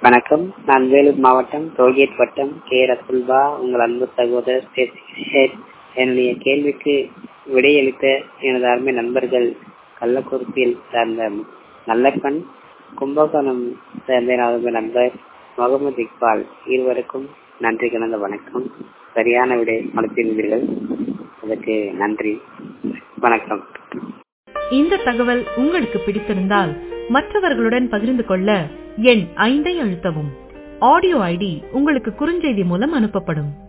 வணக்கம் நான் வேலூர் மாவட்டம் டோல்கேட் வட்டம் கே ரசுல்பா உங்கள் அன்பு சகோதரர் சேத். என்னுடைய கேள்விக்கு விடையளித்த எனது அருமை நண்பர்கள் கள்ளக்குறிச்சியில் சார்ந்த நல்லப்பன் கும்பகோணம் சேர்ந்த எனது நண்பர் முகமது இக்பால் இருவருக்கும் நன்றி கலந்த வணக்கம் சரியான விடை அளித்திருந்தீர்கள் அதற்கு நன்றி வணக்கம் இந்த தகவல் உங்களுக்கு பிடித்திருந்தால் மற்றவர்களுடன் பகிர்ந்து கொள்ள எண் ஐந்தை அழுத்தவும் ஆடியோ ஐடி உங்களுக்கு குறுஞ்செய்தி மூலம் அனுப்பப்படும்